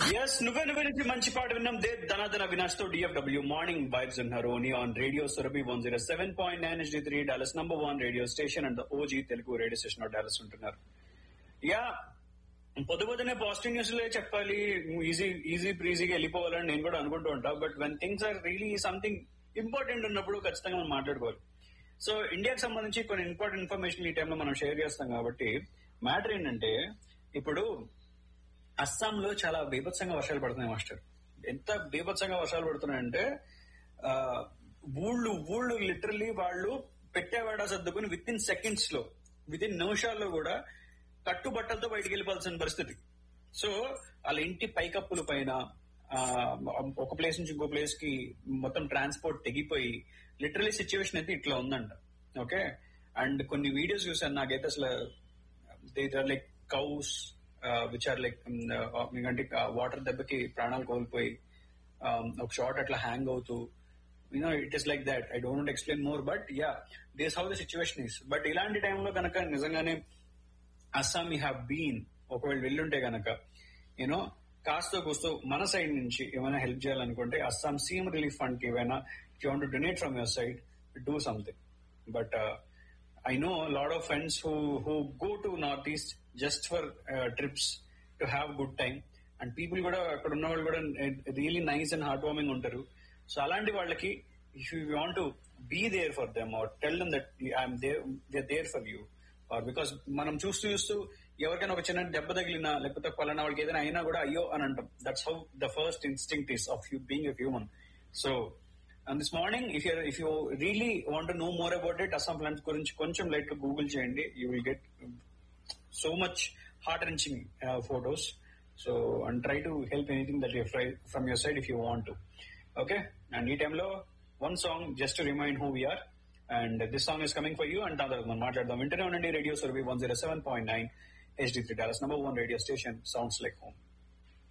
Yes నువ్వే నువ్వే నుంచి మంచి పాట విన్నాం దే ధనాధన వినాష్ తో డిఎఫ్డబ్ల్యూ మార్నింగ్ వైబ్స్ ఉన్నారు ఓనీ on radio Surabhi one zero seven point nine H three Dallas number one radio station and OG Telugu radio station of Dallas ఉంటున్నారు యా పొద్దు పొద్దునే పాజిటివ్ న్యూస్ లే చెప్పాలి ఈజీ ఈజీ ఈజీగా వెళ్ళిపోవాలని నేను కూడా అనుకుంటూ ఉంటా but when things are really something important ఉన్నప్పుడు ఖచ్చితంగా మనం మాట్లాడుకోవాలి సో ఇండియాకి సంబంధించి కొన్ని ఇంపార్టెంట్ ఇన్ఫర్మేషన్ ఈ టైంలో మనం షేర్ చేస్తాం కాబట్టి మ్యాటర్ ఏంటంటే ఇప్పుడు అస్సాంలో చాలా బీభత్సంగా వర్షాలు పడుతున్నాయి మాస్టర్ ఎంత బీభత్సంగా వర్షాలు పడుతున్నాయంటే ఆ, ఊళ్ళు ఊళ్ళు లిటరలీ వాళ్ళు పెట్టేవాడ సర్దుకుని విత్ ఇన్ సెకండ్స్ లో విత్ ఇన్ నిమిషాల్లో కూడా కట్టుబట్టలతో బయటికి వెళ్ళిపోవాల్సిన పరిస్థితి సో వాళ్ళ ఇంటి పైకప్పుల పైన ఆ, ఒక ప్లేస్ నుంచి ఇంకో ప్లేస్ కి మొత్తం ట్రాన్స్పోర్ట్ తెగిపోయి లిటరలీ సిచ్యువేషన్ అయితే ఇట్లా ఉందంట ఓకే అండ్ కొన్ని వీడియోస్ చూసాను నాకైతే అసలు they are like cows which are like ఎందుకంటే వాటర్ దెబ్బకి ప్రాణాలు కోల్పోయి um, ఒక షార్ట్ అట్లా హ్యాంగ్ అవుతూ you know it is like that I don't explain more but yeah this how the situation is but ఇలాంటి టైంలో కనుక నిజంగానే అస్సాం యూ హ్యావ్ బీన్ ఒకవేళ వెళ్ళుంటే గనక యూనో కాస్త కూస్తో మన సైడ్ నుంచి ఏమైనా హెల్ప్ చేయాలనుకుంటే అస్సాం సీఎం రిలీఫ్ ఫండ్ కి ఏమైనా you want donate from your side do something but I know a lot of friends who who go to Northeast just for uh, trips to have good time. And people కూడా అక్కడ ఉన్న వాళ్ళు కూడా really nice and heart warming ఉంటారు so అలాంటి వాళ్ళకి if you want to be there for them or tell them that I'm there they there for you or because మనం చూస్తూ చూస్తూ ఎవరికైనా ఒక చిన్న దెబ్బ తగిలినా లేకపోతే పలానా వాళ్ళకి ఏదైనా అయినా కూడా అయ్యో అని అంటాం that's how the first instinct is of you being a human so and this morning if you if you really want know more about it Assam plans గురించి కొంచెం లైట్ గూగుల్ చేయండి you will get so much heart wrenching photos so and try to help anything that you from your side if you want to okay and ఈ టైంలో one song just to remind who we are and this song is coming for you and దాని మనం మాట్లాడదాం వింటూనే ఉండండి radio Surabhi one zero seven point nine HD three Dallas number one radio station sounds like home